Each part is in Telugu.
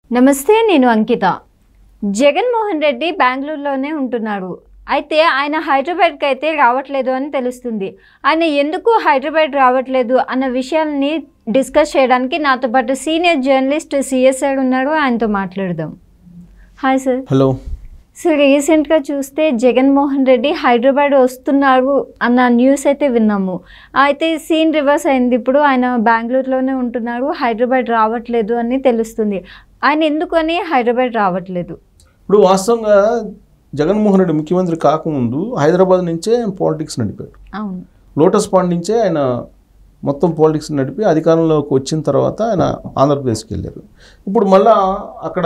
నమస్తే నేను అంకిత జగన్మోహన్ రెడ్డి బెంగళూరులోనే ఉంటున్నారు అయితే ఆయన హైదరాబాద్కి అయితే రావట్లేదు అని తెలుస్తుంది ఆయన ఎందుకు హైదరాబాద్ రావట్లేదు అన్న విషయాల్ని డిస్కస్ చేయడానికి నాతో పాటు సీనియర్ జర్నలిస్ట్ సిఎస్ఆర్ ఉన్నారు ఆయనతో మాట్లాడదాం హాయ్ సార్ హలో సో రీసెంట్గా చూస్తే జగన్మోహన్ రెడ్డి హైదరాబాద్ వస్తున్నారు అన్న న్యూస్ అయితే విన్నాము అయితే సీన్ రివర్స్ అయింది ఇప్పుడు ఆయన బెంగళూరులోనే ఉంటున్నారు హైదరాబాద్ రావట్లేదు అని తెలుస్తుంది ఆయన ఎందుకని హైదరాబాద్ రావట్లేదు ఇప్పుడు వాస్తవంగా జగన్మోహన్ రెడ్డి ముఖ్యమంత్రి కాకముందు హైదరాబాద్ నుంచే పాలిటిక్స్ నడిపాడు అవును లోటస్ పాండ్ నుంచే ఆయన మొత్తం పాలిటిక్స్ నడిపి అధికారంలోకి వచ్చిన తర్వాత ఆయన ఆంధ్రప్రదేశ్కి వెళ్ళారు ఇప్పుడు మళ్ళా అక్కడ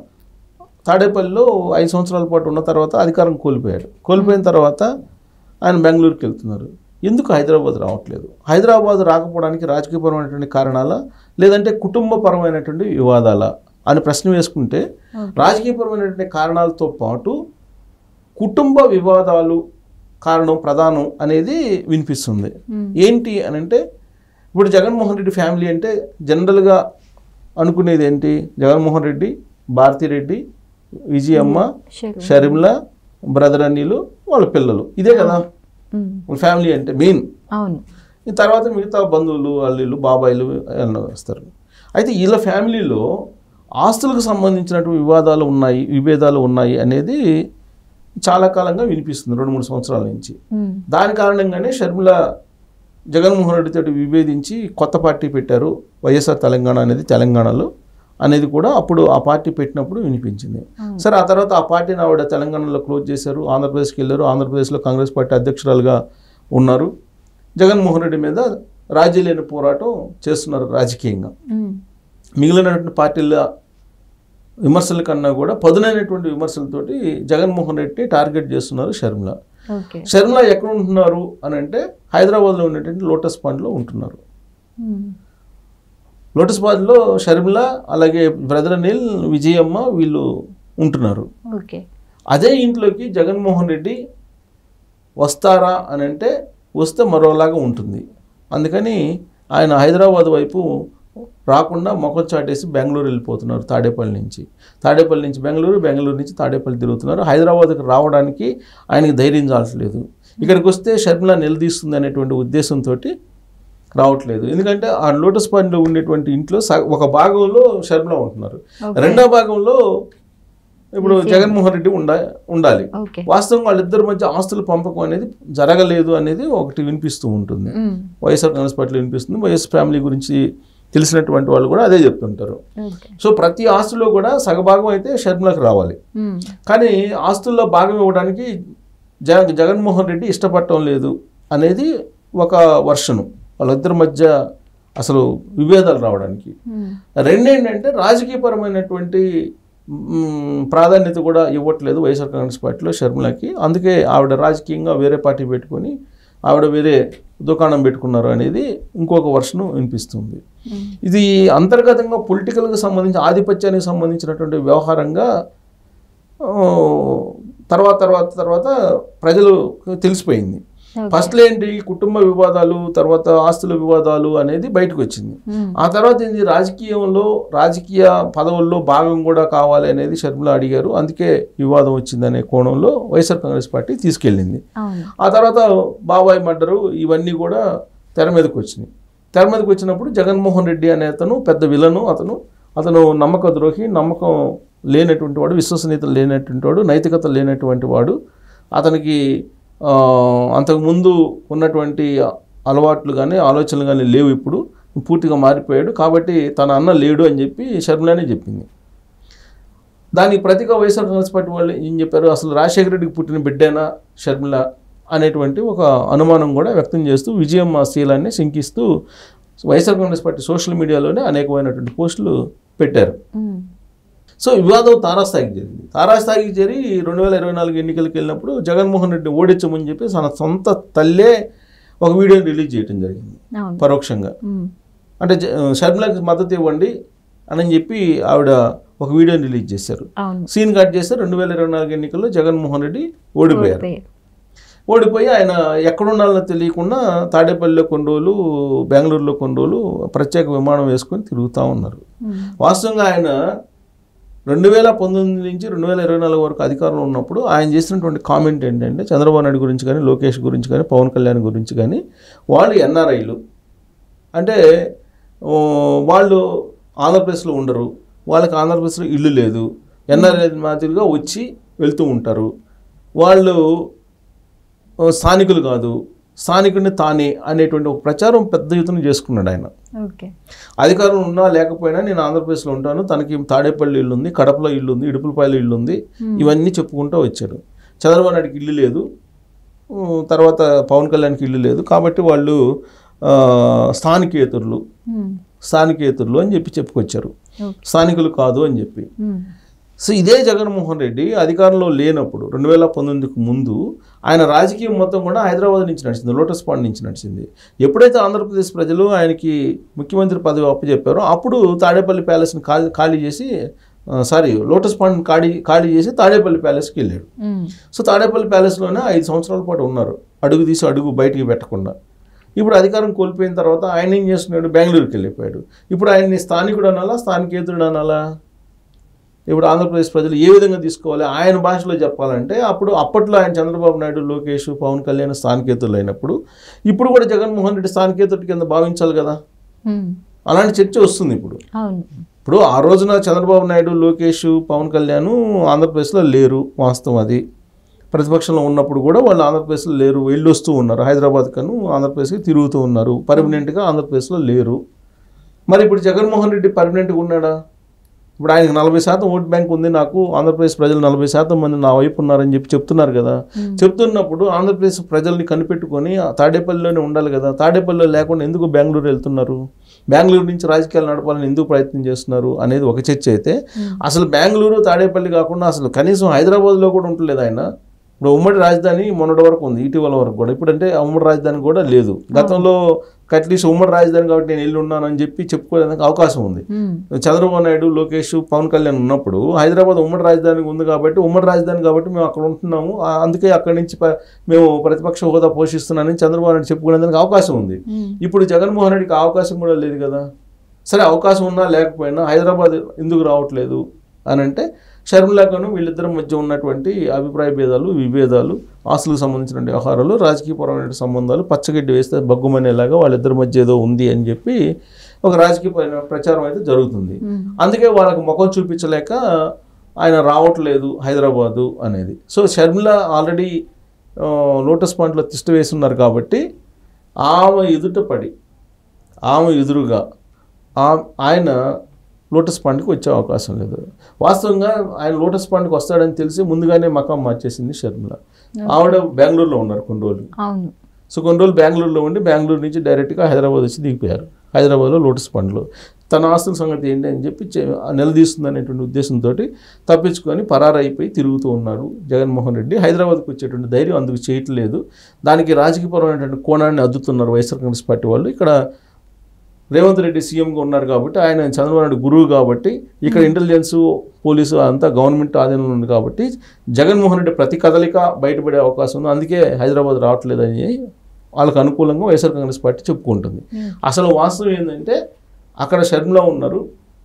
తాడేపల్లిలో ఐదు సంవత్సరాల పాటు ఉన్న తర్వాత అధికారం కోల్పోయాడు కోల్పోయిన తర్వాత ఆయన బెంగళూరుకి వెళ్తున్నారు ఎందుకు హైదరాబాద్ రావట్లేదు హైదరాబాద్ రాకపోవడానికి రాజకీయపరమైనటువంటి కారణాలా లేదంటే కుటుంబపరమైనటువంటి వివాదాలా అని ప్రశ్న వేసుకుంటే రాజకీయపరమైనటువంటి కారణాలతో పాటు కుటుంబ వివాదాలు కారణం ప్రధానం అనేది వినిపిస్తుంది మ్మ్. ఏంటి అని అంటే ఇప్పుడు జగన్మోహన్ రెడ్డి ఫ్యామిలీ అంటే జనరల్గా అనుకునేది ఏంటి జగన్మోహన్ రెడ్డి భారతిరెడ్డి విజయమ్మ షూర్ షర్మిల బ్రదర్ అన్నీలు వాళ్ళ పిల్లలు ఇదే కదా మ్మ్. ఫ్యామిలీ అంటే మెయిన్ అవును ఈ తర్వాత మిగతా బంధువులు అల్లుళ్ళు బాబాయిలు ಎಲ್ಲ వస్తారు అయితే వీళ్ళ ఫ్యామిలీలో ఆస్తులకు సంబంధించినటువంటి వివాదాలు ఉన్నాయి విభేదాలు ఉన్నాయి అనేది చాలా కాలంగా వినిపిస్తుంది రెండు మూడు సంవత్సరాల నుంచి మ్మ్. దాని కారణంగానే షర్మిల జగన్మోహన్ రెడ్డితో విభేదించి కొత్త పార్టీ పెట్టారు వైఎస్ఆర్ తెలంగాణ అనేది తెలంగాణలో అనేది కూడా అప్పుడు ఆ పార్టీ పెట్టినప్పుడు వినిపించింది అవును. సరే ఆ తర్వాత ఆ పార్టీని ఆవిడ తెలంగాణలో క్లోజ్ చేశారు ఆంధ్రప్రదేశ్కి వెళ్ళారు ఆంధ్రప్రదేశ్లో కాంగ్రెస్ పార్టీ అధ్యక్షురాలుగా ఉన్నారు జగన్మోహన్ రెడ్డి మీద రాజీ లేని పోరాటం చేస్తున్నారు రాజకీయంగా మ్మ్. మిగిలినటువంటి పార్టీల విమర్శల కన్నా కూడా పదునైనటువంటి విమర్శలతోటి జగన్మోహన్ రెడ్డిని టార్గెట్ చేస్తున్నారు షర్మిల ఓకే షర్మిల ఎక్కడ ఉంటున్నారు అని అంటే హైదరాబాద్లో ఉన్నటువంటి లోటస్ పాండ్లో ఉంటున్నారు మ్మ్. లోటస్ పాండ్లో షర్మిల అలాగే బ్రదర్ అనిల్ విజయమ్మ వీళ్ళు ఉంటున్నారు ఓకే అదే ఇంట్లోకి జగన్మోహన్ రెడ్డి వస్తారా అని అంటే వస్తే మరోలాగా ఉంటుంది అందుకని ఆయన హైదరాబాద్ వైపు రాకుండా మొఖం చాటేసి బెంగళూరు వెళ్ళిపోతున్నారు తాడేపల్లి నుంచి తాడేపల్లి నుంచి బెంగళూరు బెంగళూరు నుంచి తాడేపల్లి తిరుగుతున్నారు హైదరాబాద్కి రావడానికి ఆయనకి ధైర్యం చాలట్లేదు ఇక్కడికి వస్తే షర్మిల నిలదీస్తుంది అనేటువంటి ఉద్దేశంతో రావట్లేదు ఎందుకంటే ఆ లోటస్ పాయింట్లో ఉండేటువంటి ఇంట్లో సగ- ఒక భాగంలో షర్మిల ఉంటున్నారు ఓకే. రెండో భాగంలో ఇప్పుడు జగన్మోహన్ రెడ్డి ఉండ ఉండాలి ఓకే వాస్తవంగా వాళ్ళిద్దరి మధ్య ఆస్తుల పంపకం అనేది జరగలేదు అనేది ఒకటి వినిపిస్తూ ఉంటుంది మ్మ్. వైఎస్ఆర్ కాంగ్రెస్ పార్టీలో వినిపిస్తుంది వైఎస్ ఫ్యామిలీ గురించి తెలిసినటువంటి వాళ్ళు కూడా అదే చెప్తుంటారు ఓకే సో ప్రతి ఆస్తిలో కూడా సగభాగం అయితే షర్మిలకు రావాలి మ్మ్. కానీ ఆస్తుల్లో భాగం ఇవ్వడానికి జగ జగన్మోహన్ రెడ్డి ఇష్టపడటం లేదు అనేది ఒక వర్షను వాళ్ళిద్దరి మధ్య అసలు విభేదాలు రావడానికి మ్మ్. రెండేంటంటే రాజకీయపరమైనటువంటి మ్, ప్రాధాన్యత కూడా ఇవ్వట్లేదు వైఎస్ఆర్ కాంగ్రెస్ పార్టీలో షర్మిలకి అందుకే ఆవిడ రాజకీయంగా వేరే పార్టీ పెట్టుకొని ఆవిడ వేరే దుకాణం పెట్టుకున్నారు అనేది ఇంకొక వర్షను వినిపిస్తుంది మ్మ్. ఇది అంతర్గతంగా పొలిటికల్కి సంబంధించి ఆధిపత్యానికి సంబంధించినటువంటి వ్యవహారంగా ఆ, తర్వాత తర్వాత తర్వాత ప్రజలు తెలిసిపోయింది ఓకే. ఫస్ట్లో ఏంటి కుటుంబ వివాదాలు తర్వాత ఆస్తుల వివాదాలు అనేది బయటకు వచ్చింది మ్మ్. ఆ తర్వాత ఏంది రాజకీయంలో రాజకీయ పదవుల్లో భాగం కూడా కావాలి అనేది షర్మిల అడిగారు అందుకే వివాదం వచ్చిందనే కోణంలో వైఎస్ఆర్ కాంగ్రెస్ పార్టీ తీసుకెళ్ళింది అవును ఆ తర్వాత బాబాయ్ మర్డరు ఇవన్నీ కూడా తెర మీదకి వచ్చినాయి తెర మీదకి వచ్చినప్పుడు జగన్మోహన్ రెడ్డి అనే అతను పెద్ద విలను అతను అతను నమ్మక ద్రోహి నమ్మకం లేనటువంటి వాడు విశ్వసనీయత లేనటువంటి వాడు నైతికత లేనటువంటి వాడు అతనికి ఆ, అంతకుముందు ఉన్నటువంటి అలవాట్లు కానీ ఆలోచనలు కానీ లేవు ఇప్పుడు పూర్తిగా మారిపోయాడు కాబట్టి తన అన్న లేడు అని చెప్పి షర్మిలానే చెప్పింది దానికి ప్రతిగా వైఎస్ఆర్ కాంగ్రెస్ పార్టీ వాళ్ళు ఏం చెప్పారు అసలు రాజశేఖర రెడ్డికి పుట్టిన బిడ్డేనా షర్మిల అనేటువంటి ఒక అనుమానం కూడా వ్యక్తం చేస్తూ విజయమ్మ శీలాన్ని శంకిస్తూ వైఎస్ఆర్ కాంగ్రెస్ పార్టీ సోషల్ మీడియాలోనే అనేకమైనటువంటి పోస్టులు పెట్టారు మ్మ్. సో వివాదం తారాస్థాయికి జరిగింది తారాస్థాయికి చేరి రెండు వేల ఇరవై నాలుగు ఎన్నికలకు వెళ్ళినప్పుడు జగన్మోహన్ రెడ్డి ఓడించమని చెప్పి తన సొంత తల్లే ఒక వీడియోని రిలీజ్ చేయడం జరిగింది అవును పరోక్షంగా మ్మ్. అంటే జ- షర్మిలకి మద్దతు ఇవ్వండి అని చెప్పి ఆవిడ ఒక వీడియోని రిలీజ్ చేశారు అవును సీన్ కట్ చేస్తే రెండు వేల ఇరవై నాలుగు ఎన్నికల్లో జగన్మోహన్ రెడ్డి ఓడిపోయారు ఓడిపోయారు. ఓడిపోయి ఆయన ఎక్కడున్నాలో తెలియకుండా తాడేపల్లిలో కొన్ని రోజులు బెంగళూరులో కొన్ని రోజులు ప్రత్యేక విమానం వేసుకొని తిరుగుతూ ఉన్నారు మ్మ్. వాస్తవంగా ఆయన రెండు వేల పంతొమ్మిది నుంచి రెండు వేల ఇరవై నాలుగు వరకు అధికారంలో ఉన్నప్పుడు ఆయన చేసినటువంటి కామెంట్ ఏంటంటే చంద్రబాబు నాయుడు గురించి కానీ లోకేష్ గురించి కానీ పవన్ కళ్యాణ్ గురించి కానీ వాళ్ళు ఎన్ఆర్ఐలు అంటే ఓ, వాళ్ళు ఆంధ్రప్రదేశ్లో ఉండరు వాళ్ళకి ఆంధ్రప్రదేశ్లో ఇల్లు లేదు ఎన్ఆర్ఐ మాదిరిగా వచ్చి వెళ్తూ ఉంటారు వాళ్ళు ఓ, స్థానికులు కాదు స్థానికుడిని తానే అనేటువంటి ఒక ప్రచారం పెద్ద ఎత్తున చేసుకున్నాడు ఆయన ఓకే అధికారం ఉన్నా లేకపోయినా నేను ఆంధ్రప్రదేశ్లో ఉంటాను తనకి తాడేపల్లి ఇల్లు ఉంది కడపలో ఇల్లు ఉంది ఇడుపులపాయలో ఇల్లు ఉంది ఇవన్నీ చెప్పుకుంటూ వచ్చారు చంద్రబాబు నాయుడుకి ఇల్లు లేదు ఉమ్, తర్వాత పవన్ కళ్యాణ్కి ఇల్లు లేదు కాబట్టి వాళ్ళు ఆ, స్థానికేతరులు ఉమ్. స్థానికేతరులు అని చెప్పి చెప్పుకొచ్చారు ఓకే. స్థానికులు కాదు అని చెప్పి ఉమ్. సో ఇదే జగన్మోహన్ రెడ్డి అధికారంలో లేనప్పుడు రెండు వేల పంతొమ్మిదికి ముందు ఆయన రాజకీయం మొత్తం కూడా హైదరాబాద్ నుంచి నడిచింది లోటస్ పాండ్ నుంచి నడిచింది ఎప్పుడైతే ఆంధ్రప్రదేశ్ ప్రజలు ఆయనకి ముఖ్యమంత్రి పదవి అప్పచెప్పారో అప్పుడు తాడేపల్లి ప్యాలెస్ని ఖాళీ ఖాళీ చేసి ఆ, సారీ లోటస్ పాండ్ ఖాళీ ఖాళీ చేసి తాడేపల్లి ప్యాలెస్కి వెళ్ళాడు ఉమ్. సో తాడేపల్లి ప్యాలెస్లోనే ఐదు సంవత్సరాల పాటు ఉన్నారు అడుగు తీసి అడుగు బయటికి పెట్టకుండా ఇప్పుడు అధికారం కోల్పోయిన తర్వాత ఆయన ఏం చేస్తున్నాడు బెంగళూరుకి వెళ్ళిపోయాడు ఇప్పుడు ఆయన్ని స్థానికుడు అనాలా స్థానికేతరుడు అనాలా ఇప్పుడు ఆంధ్రప్రదేశ్ ప్రజలు ఏ విధంగా తీసుకోవాలి ఆయన భాషలో చెప్పాలంటే అప్పుడు అప్పట్లో ఆయన చంద్రబాబు నాయుడు లోకేష్ పవన్ కళ్యాణ్ స్థానికేతరులు అయినప్పుడు ఇప్పుడు కూడా జగన్మోహన్ రెడ్డి స్థానికేతరుడి కింద భావించాలి కదా ఉమ్. అలాంటి చర్చ వస్తుంది ఇప్పుడు అవును ఇప్పుడు ఆ రోజున చంద్రబాబు నాయుడు లోకేష్ పవన్ కళ్యాణ్ ఆంధ్రప్రదేశ్లో లేరు వాస్తవం అది ప్రతిపక్షంలో ఉన్నప్పుడు కూడా వాళ్ళు ఆంధ్రప్రదేశ్లో లేరు వెళ్ళి వస్తూ ఉన్నారు హైదరాబాద్ కను ఆంధ్రప్రదేశ్కి తిరుగుతూ ఉన్నారు పర్మనెంట్గా ఆంధ్రప్రదేశ్లో లేరు మరి ఇప్పుడు జగన్మోహన్ రెడ్డి పర్మనెంట్గా ఉన్నాడా ఇప్పుడు ఆయనకు నలభై శాతం ఓట్ బ్యాంక్ ఉంది నాకు ఆంధ్రప్రదేశ్ ప్రజలు నలభై శాతం మంది నా వైపు ఉన్నారని చెప్పి చెప్తున్నారు కదా చెప్తున్నప్పుడు ఆంధ్రప్రదేశ్ ప్రజల్ని కనిపెట్టుకొని ఆ తాడేపల్లిలోనే ఉండాలి కదా తాడేపల్లిలో లేకుండా ఎందుకు బెంగళూరు వెళ్తున్నారు బెంగళూరు నుంచి రాజకీయాలు నడపాలని ఎందుకు ప్రయత్నం చేస్తున్నారు అనేది ఒక చర్చ అయితే అసలు బెంగళూరు తాడేపల్లి కాకుండా అసలు కనీసం హైదరాబాద్లో కూడా ఉండలేదు ఆయన ఇప్పుడు ఉమ్మడి రాజధాని మొన్నటి వరకు ఉంది ఇటీవల వరకు కూడా ఇప్పుడంటే ఆ ఉమ్మడి రాజధాని కూడా లేదు గతంలో అట్లీస్ట్ ఉమ్మడి రాజధాని కాబట్టి నేను వెళ్ళి ఉన్నానని చెప్పి చెప్పుకోవడానికి అవకాశం ఉంది ఉమ్. చంద్రబాబు నాయుడు లోకేష్ పవన్ కళ్యాణ్ ఉన్నప్పుడు హైదరాబాద్ ఉమ్మడి రాజధాని ఉంది కాబట్టి ఉమ్మడి రాజధాని కాబట్టి మేము అక్కడ ఉంటున్నాము ఆ- అందుకే అక్కడి నుంచి ప- మేము ప్రతిపక్ష హోదా పోషిస్తున్నానని చంద్రబాబు నాయుడు చెప్పుకునేందుకు అవకాశం ఉంది ఉమ్. ఇప్పుడు జగన్మోహన్ రెడ్డికి ఆ అవకాశం కూడా లేదు కదా సరే అవకాశం ఉన్నా లేకపోయినా హైదరాబాద్ ఎందుకు రావట్లేదు అని అంటే షర్మిలాకను వీళ్ళిద్దరి మధ్య ఉన్నటువంటి అభిప్రాయ భేదాలు విభేదాలు ఆస్తులకు సంబంధించిన వ్యవహారాలు రాజకీయపరమైన సంబంధాలు పచ్చగడ్డి వేస్తే బగ్గుమనేలాగా వాళ్ళిద్దరి మధ్య ఏదో ఉంది అని చెప్పి ఒక రాజకీయ ప్రచారం అయితే జరుగుతుంది ఉమ్. అందుకే వాళ్ళకి ముఖం చూపించలేక ఆయన రావట్లేదు హైదరాబాదు అనేది సో షర్మిల ఆల్రెడీ ఆ, లోటస్ పాయింట్లో తిష్ట వేస్తున్నారు కాబట్టి ఆమె ఎదుట పడి ఆమె ఎదురుగా ఆ- ఆయన లోటస్ పాండ్కి వచ్చే అవకాశం లేదు వాస్తవంగా ఆయన లోటస్ పాండ్కి వస్తాడని తెలిసి ముందుగానే మకాం మార్చేసింది షర్మిల ఆవిడ బెంగళూరులో ఉన్నారు కొన్ని రోజులు అవును సో కొన్ని రోజులు బెంగళూరులో ఉండి బెంగళూరు నుంచి డైరెక్ట్గా హైదరాబాద్ వచ్చి దిగిపోయారు హైదరాబాద్లో లోటస్ పండ్లు తన ఆస్తుల సంగతి ఏంటి అని చెప్పి చె- నిలదీస్తుంది అనేటువంటి ఉద్దేశంతో తప్పించుకొని పరారైపోయి తిరుగుతూ ఉన్నారు జగన్మోహన్ రెడ్డి హైదరాబాద్కి వచ్చేటువంటి ధైర్యం అందుకు చేయట్లేదు దానికి రాజకీయపరమైనటువంటి కోణాన్ని అద్దుతున్నారు వైఎస్ఆర్ కాంగ్రెస్ పార్టీ వాళ్ళు ఇక్కడ రేవంత్ రెడ్డి సీఎంగా ఉన్నారు కాబట్టి ఆయన చంద్రబాబు నాయుడు గురువు కాబట్టి ఇక్కడ ఇంటెలిజెన్స్ పోలీసు అంతా గవర్నమెంట్ ఆధీనంలో ఉంది కాబట్టి జగన్మోహన్ రెడ్డి ప్రతి కదలిక బయటపడే అవకాశం ఉంది అందుకే హైదరాబాద్ రావట్లేదని వాళ్ళకు అనుకూలంగా వైఎస్ఆర్ కాంగ్రెస్ పార్టీ చెప్పుకుంటుంది అసలు వాస్తవం ఏంటంటే అక్కడ షర్మిల ఉన్నారు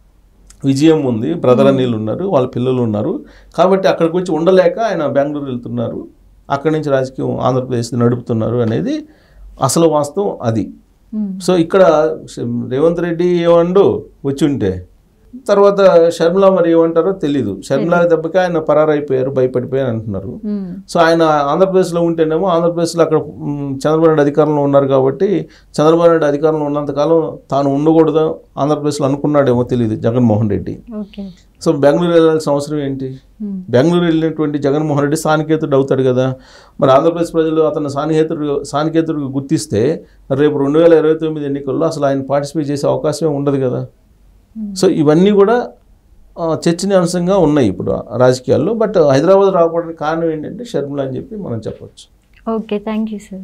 విజయం ఉంది బ్రదర్ అనిల్ ఉన్నారు వాళ్ళ పిల్లలు ఉన్నారు కాబట్టి అక్కడికి వచ్చి ఉండలేక ఆయన బెంగళూరు వెళ్తున్నారు అక్కడి నుంచి రాజకీయం ఆంధ్రప్రదేశ్ నడుపుతున్నారు అనేది అసలు వాస్తవం అది ఉమ్. సో ఇక్కడ ష- రేవంత్ రెడ్డి ఏమండు వచ్చి ఉంటే తర్వాత షర్మిల మరి ఏమంటారో తెలీదు షర్మిల దెబ్బకి ఆయన పరారైపోయారు భయపడిపోయారు అంటున్నారు ఉమ్. సో ఆయన ఆంధ్రప్రదేశ్లో ఉంటేనేమో ఆంధ్రప్రదేశ్లో అక్కడ మ్, చంద్రబాబు నాయుడు అధికారంలో ఉన్నారు కాబట్టి చంద్రబాబు నాయుడు అధికారంలో ఉన్నంతకాలం తాను ఉండకూడదు ఆంధ్రప్రదేశ్లో అనుకున్నాడేమో తెలియదు జగన్మోహన్ రెడ్డి ఓకే సో బెంగళూరు వెళ్ళాల్సిన అవసరం ఏంటి ఉమ్. బెంగళూరు వెళ్ళినటువంటి జగన్మోహన్ రెడ్డి స్థానికేతుడు అవుతాడు కదా మరి ఆంధ్రప్రదేశ్ ప్రజలు అతను స్థానికేతుడు స్థానికేతుడికి గుర్తిస్తే రేపు రెండు వేల ఇరవై తొమ్మిది ఎన్నికల్లో అసలు ఆయన పార్టిసిపేట్ చేసే అవకాశమే ఉండదు కదా సో ఇవన్నీ కూడా ఆ, చర్చనీయాంశంగా ఉన్నాయి ఇప్పుడు రాజకీయాల్లో బట్ హైదరాబాద్ రాకపోవడానికి కారణం ఏంటంటే షర్మిల అని చెప్పి మనం చెప్పొచ్చు ఓకే థ్యాంక్ యూ సార్